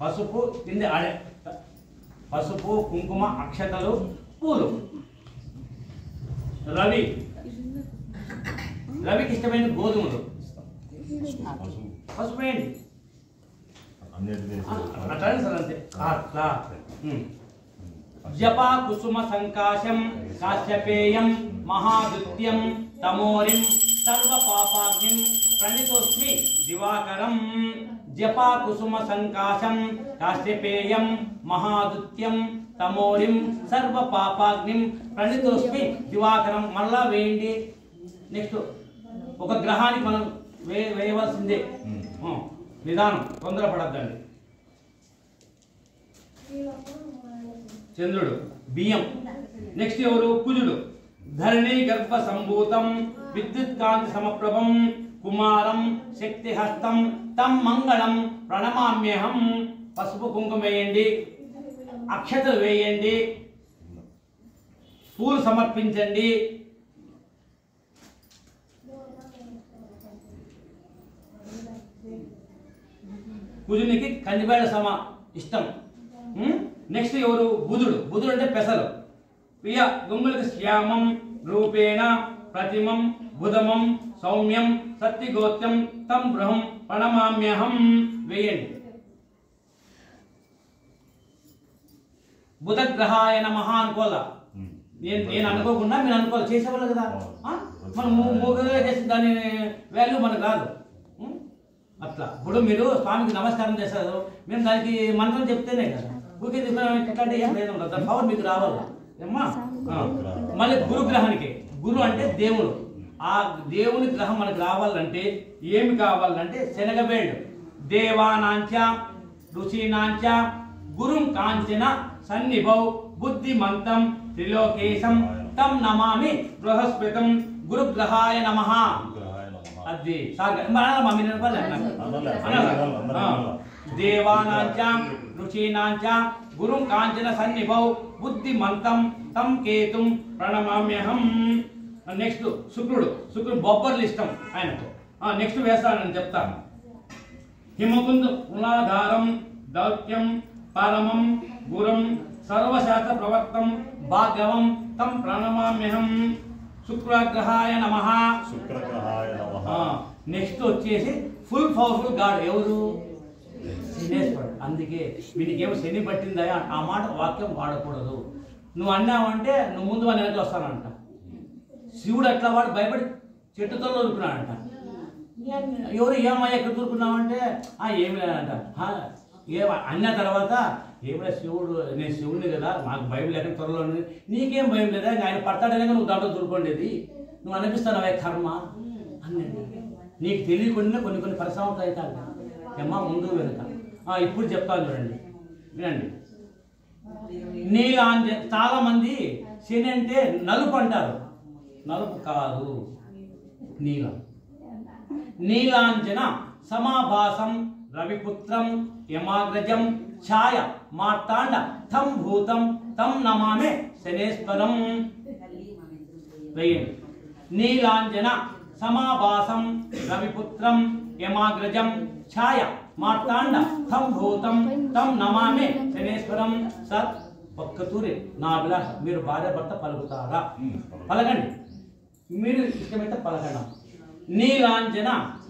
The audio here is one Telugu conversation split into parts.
పసుపు కింద అడే పసుపు కుంకుమ అక్షతలు పూలు రవి రవికి ఇష్టమైన గోధుమలు పసుపు వేయండి అన్నిటినీ అట్లా సార్ అంతే అట్లా ఉమ్. జపా కుసుమ సంకాశం కాశ్యపేయం మహాదుత్యం తమోరిం సర్వ పాపాగ్నిం ప్రణితోస్మి దివాకరం జపా కుసుమ సంకాశం కాశ్యపేయం మహాదుత్యం తమోరిం సర్వ పాపాగ్నిం ప్రణితోస్మి దివాకరం మళ్ళా వేయండి నెక్స్ట్ ఒక గ్రహానికి మనం వే వేయవలసిందే ఆ, నిదానం తొందరపడద్దండి చంద్రుడు బియ్యం నెక్స్ట్ ఎవరు కుజుడు ధరణి గర్భ సంభూతం విద్యుత్ కాంతి సమప్రభం కుమారం శక్తిహస్తం తం మంగళం ప్రణమామ్యహం పసుపు కుంకుమ వేయండి అక్షతలు వేయండి పూలు సమర్పించండి కుజునికి కందిపేడ సమ ఇష్టం నెక్స్ట్ ఎవరు బుధుడు బుధుడు అంటే పెసలు ప్రియ గొంగులకు శ్యామం రూపేణ ప్రతిమం బుధమం సౌమ్యం సత్యగోత్యం తం బృహం ప్రణమామ్యహం వేయండి బుధగ్రహాయ నమః అనుకోవాలా నేను నేను అనుకోకుండా మీరు అనుకోవాలి చేసేవాళ్ళు కదా ఆ? మనం మూ- మూగగా చేసి దాని వాల్యూ మనకు రాదు ఉం? అట్లా ఇప్పుడు మీరు స్వామికి నమస్కారం చేస్తారు మేము దానికి మంత్రం చెప్తేనే కదా ఊరికే ఎట్లాంటి ఏం లేదు దాని పవర్ మీకు రావాలి ఏమ్మా ఆ. మళ్ళీ గురుగ్రహానికి గురు అంటే దేవుడు ఆ దేవుని గ్రహం మనకు రావాలంటే ఏమి కావాలంటే శనగబేళ్ళు దేవానాంచ ఋషీనాంచ గురుం కాంచన సన్నిభౌ బుద్ధిమంతం త్రిలోకేశం తం నమామి బృహస్పతిం గురుగ్రహాయ నమః విగ్రహాయ నమః. అది సార్ మన మమ్మీ నిలబడాలి అన్నారు. అనాలి. అనాలా? అందరూ ఆ. అనాలి. దేవానాంచ రుచీనాంచ గురుం కాంచన సన్నిభౌ బుద్ధిమంతం తం కేతుం ప్రణమామ్యహం నెక్స్ట్ శుక్రుడు శుక్రుడు బొబ్బర్లు ఇష్టం ఆయనకు నెక్స్ట్ వేస్తానని చెప్తాను హిమకుంద కులాధారం దౌత్యం పరమం గురం సర్వశాస్త్ర ప్రవర్తం భాగవం తం ప్రణమామ్యహం శుక్రగ్రహాయ నమః శుక్రగ్రహాయ నమః. నెక్స్ట్ వచ్చేసి ఫుల్ పవర్ఫుల్ గాడ్ ఎవరు శనేశ్వరుడు అందుకే వీడికేమో శని పట్టిందా ఆ మాట వాక్యం వాడకూడదు నువ్వు అన్నావంటే నువ్వు ముందు వాని వెనక వస్తానంట శివుడు అట్లా వాడు భయపడి చెట్టుతో దొరుకున్నాడంట ఎవరు ఏమయ్యా ఎక్కడ దొరుకున్నావంటే ఆ ఏమి లేదంట "ఆ, ఏ అన్న తర్వాత ఏమిలే శివుడు నేను శివుడిని కదా నాకు భయం లేక త్వరలో ఉంది. నీకేం భయం లేదా ఇంకా ఆయన పడతాడనే నువ్వు దాంట్లో దొరుకుండేది నువ్వు అనిపిస్తానవే కర్మ అన్నాడు నీకు తెలియకుండా కొన్ని కొన్ని పరిశ్రమలు అవుతాయి ఏమ్మా ముందు వెనుక ఆ, ఇప్పుడు చెప్తాను చూడండి వినండి నీలాంజ చాలా మంది శని అంటే నలుపు అంటారు నలుపు కాదు నీలం నీలాంజన సమాభాసం రవిపుత్రం యమాగ్రజం ఛాయ మార్తాండ తం భూతం తం నమామే శనేశ్వరం వేయండి నీలాంజన సమాభాసం రవిపుత్రం యమాగ్రజం ఛాయ మార్తాండ తం భూతం తం నమామే శనేశ్వరం సత్ ఒక్కతూరి నా అభిలాష మీరు భార్య భర్త పలుకుతారా ఉమ్. పలకండి మీరు ఇష్టమైతే పలకడం నీలాంజన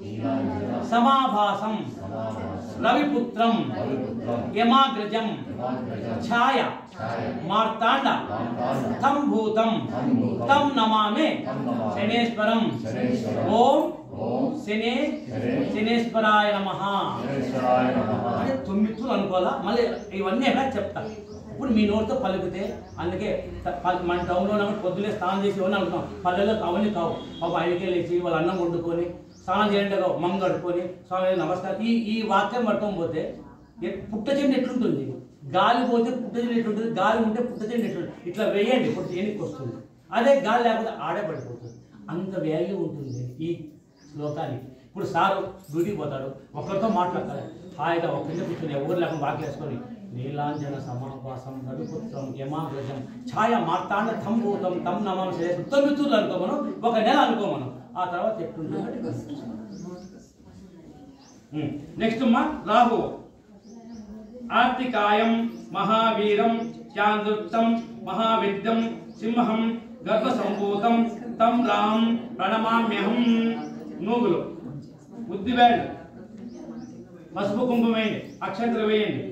సమాభాసం రవిపుత్రం యమాగ్రజం ఛాయ మార్తాండ తం భూతం తం నమామే శనేశ్వరం ఓం శనే శనేశ్వరాయ నమః శనేశ్వరాయ నమః. అంటే తొమ్మిది అనుకోవాలా మళ్ళీ ఇవన్నీ ఎక్కడ చెప్తా ఇప్పుడు మీ నోటితో పలికితే అందుకే త- ప- మన టౌన్లో ఉన్నప్పుడు పొద్దునే స్నానం చేసి ఇవన్నీ అనుకున్నాం పల్లెల్లో అవన్నీ కావు పాప ఆయనకే లేచి వాళ్ళు అన్నం వండుకొని స్నానం చేయండి కావు మంగ కడుక్కొని స్వామి నమస్కారం ఈ ఈ వాక్యం పట్టుకొని పోతే ఎ- పుట్ట చెండు ఎట్లుంటుంది గాలి పోతే పుట్ట చెండు ఎట్లుంటుంది గాలి ఉంటే పుట్ట చెండు ఎట్లుంటుంది ఇట్లా వేయండి పుట్ట చెండుకి వస్తుంది అదే గాలి లేకపోతే ఆడే పడిపోతుంది అంత వాల్యూ ఉంటుంది ఈ శ్లోకానికి ఇప్పుడు సారు డ్యూటీకి పోతాడు ఒకరితో మాట్లాడతాడు హాయిగా ఒక కింద కూర్చొని ఎవరు లేకుండా వాకిలేసుకొని నీలాంజన సమాభాసం రవిపుత్రం యమాగ్రజం ఛాయ మార్తాండ తంభూతం తం నమం చేసి తొమ్మిది అనుకోమను ఒక నెల అనుకోమను ఆ తర్వాత ఎట్లుంటుంది నెక్స్ట్ అమ్మా రాహు ఆర్తికాయం మహావీరం చాందుర్తం మహావిద్యం సింహం గర్భసంభూతం తం రాం ప్రణమామ్యహం నూగులు బుద్ధి వేయండి పసుపు కుంకుమ వేయండి అక్షంతలు వేయండి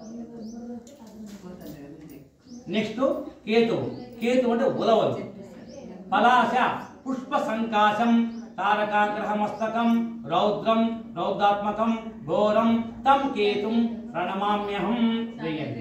నెక్స్ట్ కేతువు కేతువు అంటే ఉలవలు పలాశ పుష్ప సంకాశం తారకాగ్రహ మస్తకం రౌద్రం రౌద్రాత్మకం ఘోరం తం కేతుం ప్రణమామ్యహం వేయండి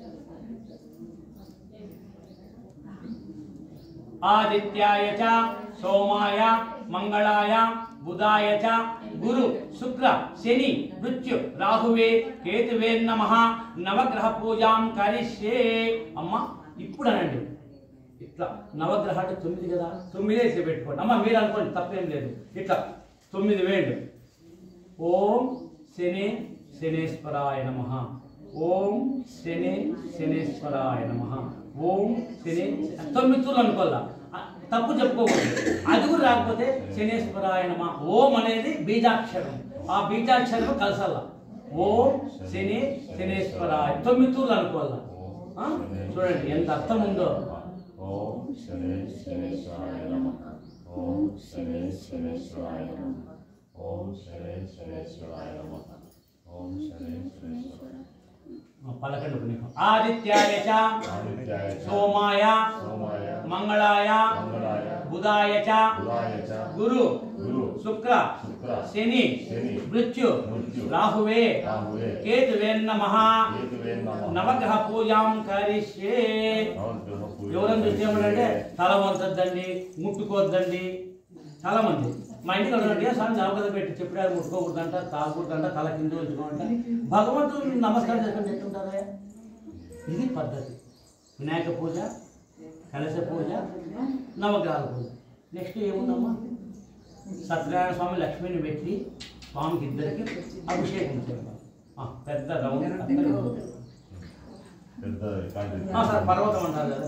ఆదిత్యాయ చ సోమాయ మంగళాయ బుధాయ చ గురు శుక్ర శని మృత్యు రాహువే కేతువే నమ నవగ్రహ పూజాం కరిష్యే అమ్మ ఇప్పుడు అనండి ఇట్లా నవగ్రహాలు తొమ్మిది కదా తొమ్మిదే ఇట్లా పెట్టుకోండి అమ్మ మీరు అనుకోండి తప్పేం లేదు ఇట్లా తొమ్మిది వేయండి ఓం శని శనేశ్వరాయ నమ ఓం శని శనేశ్వరాయ నమ ఓం శని తొమ్మిది తూర్లు అనుకోవాలా ఆ, తప్పు చెప్పుకోకూడదు అది కూడా రాకపోతే శనేశ్వరాయ నమ ఓం అనేది బీజాక్షరం ఆ బీజాక్షరం కలసాల ఓం శని శనేశ్వరాయ తొమ్మిది తూర్లు అనుకోవాలా ఆ? చూడండి ఎంత అర్థం ఉందో ఓం శని శనేశ్వరాయ నమః ఓం శని శనేశ్వరాయ నమః ఓం శని శనేశ్వరాయ నమః ఓం శని శనేశ్వరాయ ఆ, పలకండి ఒక నిమిషం. ఆదిత్యాయ చ ఆదిత్యాయ చ సోమాయ సోమాయ మంగళాయ మంగళాయ బుధాయ చ బుధాయ చ గురు గురు శుక్ర శుక్ర శని శని మృత్యు మృత్యు రాహువే రాహువే కేతువే నమః కేతువే నమః నవగ్రహ పూజాం కరిష్యే నవగ్రహ పూజ ఎవరైనా చూస్తే ఏమంటే తల వంచొద్దండి ముట్టుకోవద్దండి చాలా మంది మా ఇంటికి ఉన్నట్టు సార్ నవగద పెట్టి చెప్పారు ముట్టుకోకూడదంట తాగకూడదంట తల కింద ఉంచుకోమంట భగవంతుడు నమస్కారం చేసుకుంటే ఎట్లుంటారా ఇది పద్ధతి వినాయక పూజ కలశ పూజ నవగ్రహాల పూజ నెక్స్ట్ ఏముందమ్మా సత్యనారాయణ స్వామి లక్ష్మిని పెట్టి స్వామికి ఇద్దరికి అభిషేకం చేద్దాం ఆ, పెద్ద రౌండ్ అక్కడ ఉంది. పెద్ద కాంతి ఆ, సార్ పర్వతం అంటారు కదా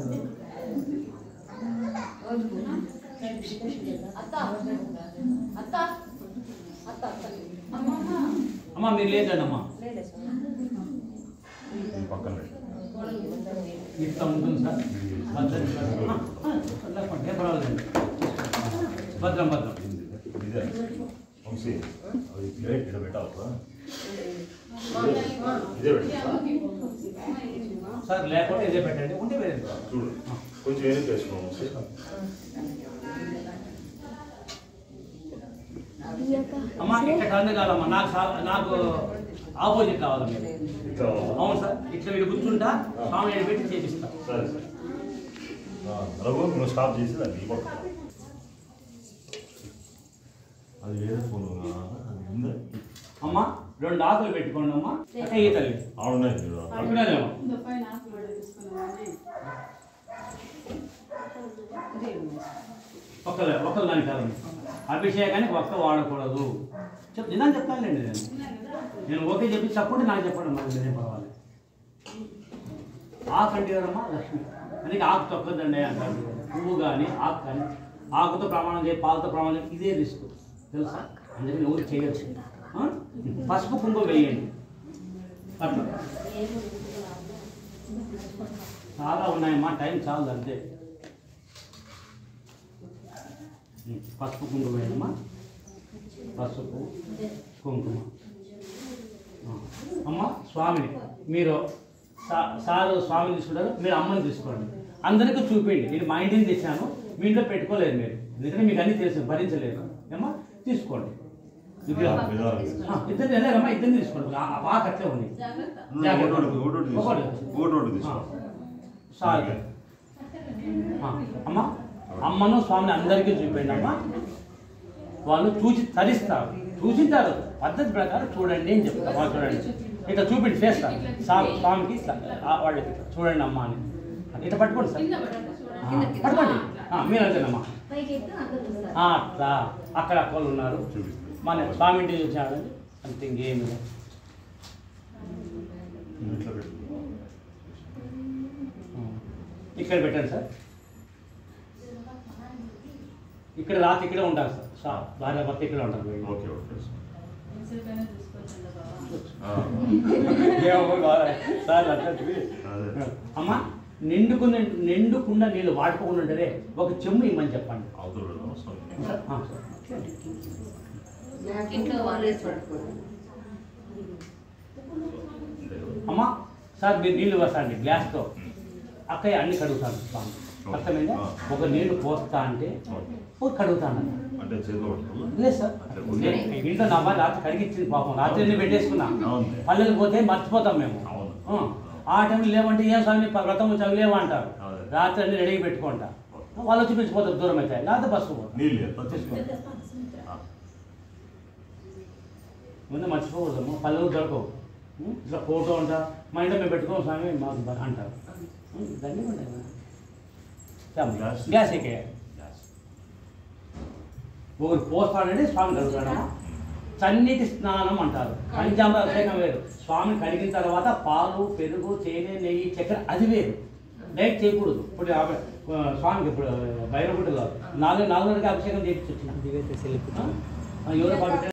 అత్త అత్త అత్త అమ్మ మీరు లేదండి అమ్మా ఈ పక్కన పెట్టు. ఇట్లా ఉంటుంది సార్ భద్రం సార్. ఆ, ఆ, లేకపోతే ఏం పర్వాలేదండి భద్రం భద్రం ఇదే వంశీ అది ప్లేట్ ఇక్కడ పెట్టావు ఇదే పెట్టా సార్ లేకపోతే ఇదే పెట్టండి ఉంటే వేరే చూడు కొంచెం వెనక్కి వేసుకో వంశీ అమ్మ ఇక్కడ టర్న్ కావాలమ్మా నాకు సా- నాకు ఆపోజిట్ కావాలి మీరు ఇట్లా అవును సార్ ఇట్లా వీడు కూర్చుంటా స్వామి ఏడు పెట్టి చేపిస్తా సరే సరే ఆ, రఘు నువ్వు స్టాప్ చేసి దాన్ని ఈ పక్క అది వేరే ఫోన్ అది ఉందా అమ్మ రెండు ఆకులు పెట్టుకోండి అమ్మా అంటే ఈ తల్లి ఆడున్నాయి చూడు అనుకునేదేమో ఒక్కలే ఒక్కరు దానికి కాదండి అభిషేకానికి ఒక్క వాడకూడదు చెప్ నిన్న చెప్తానులేండి నేను నేను ఓకే చెప్పి చెప్పండి నాకు చెప్పండి మరి నేనేం పర్వాలేదు ఆకు అంటే ఎవరమ్మా లక్ష్మి అందుకే ఆకు తొక్కదండి అంటారు పువ్వు కానీ ఆకు కానీ ఆకుతో ప్రమాణం చేయి పాలతో ప్రమాణం చేయి ఇదే రిస్క్ తెలుసా అందుకని ఎవరు చేయొచ్చు ఆ? పసుపు కుంకుమ వేయండి అట్లా చాలా ఉన్నాయమ్మా టైం చాలు అంతే ఉం, పసుపు కుంకుమ వేయమ్మా పసుపు కుంకుమ ఆ, అమ్మ స్వామిని మీరు సా- సారు స్వామిని తీసుకుంటారు మీరు అమ్మని తీసుకోండి అందరికీ చూపించండి నేను మా ఇంటిని తెచ్చాను మీ ఇంట్లో పెట్టుకోలేదు మీరు ఎందుకంటే మీకు అన్నీ తెలుసు భరించలేదు ఏమ్మా తీసుకోండి విగ్రహం ఆ, ఇద్దరు వెళ్ళారమ్మా ఇద్దరిని తీసుకోండి ఆ- ఆ పాక అట్లే ఉంది ఒకటి ఒకటి తీసుకో ఒకటి. ఒకటి ఒకటి తీసుకో చాలు ఆ, అమ్మ అమ్మను స్వామిని అందరికీ చూపించండి అమ్మ వాళ్ళు చూసి తరిస్తారు చూసింటారు పద్ధతి ప్రకారం చూడండి అని చెప్తారు వాళ్ళు చూడండి ఇట్లా చూపించి చేస్తారు స్వామి స్వామికి ఇట్లా ఆ, వాళ్ళకి ఇట్లా చూడండి అమ్మ అని ఇట్లా పట్టుకోండి సార్ ఆ, పట్టుకోండి ఆ, మీరు అంతేనమ్మా ఆ, అట్లా అక్కడ అక్కలు ఉన్నారు చూపిస్తాను మన స్వామి ఇంటికి చూసాడండి అంతే ఇంకేమి లేదు. ఇట్లా పెట్టు ఇక్కడ పెట్టండి సార్ ఇక్కడ రాత్రి ఇక్కడే ఉంటారు సార్ షా భార్య భర్త ఇక్కడే ఉంటారు ఓకే ఓకే ఎంతసేపైనా చూసుకోవచ్చండి బాబా ఆ, ఏమో కావాలి. సార్ అట్లాంటివి అదే. అమ్మా నిండుకున్న నిండుకుండా నీళ్ళు వాడుకోకుండా ఉంటారే ఒక చెమ్ము ఇమ్మని చెప్పండి అవతల పెడదాం, వస్తాం. ఆ. ఇంట్లో వాళ్ళు వేసి పట్టుకోరు అంతే కదా? అమ్మా సార్ మీరు నీళ్ళు వస్తాండి గ్లాస్తో అక్కయ్య అన్ని కడుగుతాను స్వామి అర్థమైందా ఒక నీళ్లు పోస్తా అంటే ఓకే. ఓ కడుగుతాను అంటే చేతిలో పట్టుకోవాలా? లేదు సార్ నేను ఇంట్లో నా అమ్మాయి రాత్రి కడిగిచ్చింది పాపం రాత్రి అన్ని పెట్టేసుకున్నా అవునులే. పల్లెలు పోతే మర్చిపోతాం మేము అవును. ఆ, ఆ టైంలో లేవంటే ఏం స్వామి ప- వ్రతం చదిలేవా అంటారు అదే. రాత్రి అన్ని రెడీగా పెట్టుకుంటా వాళ్ళు వచ్చి పిలిచిపోతారు దూరం అయితే లేకపోతే బస్సు పోతాం నీళ్ళు ఎంత తీసుకో. ఆ, ముందు మర్చిపోకూడదు పల్లెలు దొరకవు ఉం? ఇట్లా ఫోటో అంట మా ఇంట్లో మేము పెట్టుకోం స్వామి మాకు బ- అంటారు ఉం, దాన్ని ఉంటాయి కదా. చాలు. గ్యాస్. గ్యాస్ ఎక్కే గ్యాస్. ఒకరు పోస్తాడంటే స్వామి కడుగుతాడమ్మా చన్నీటి స్నానం అంటారు పంచామృతం వేరు స్వామిని కడిగిన తర్వాత పాలు పెరుగు తేనె నెయ్యి చక్కెర అది వేరు డైరెక్ట్ చేయకూడదు ఇప్పుడు ఆమె, ఆ, స్వామికి ఇప్పుడు బైరగుడ్డలో నాలుగు నాలుగున్నరకి అభిషేకం చేయించి వచ్చిన ఎవరో పంపించారు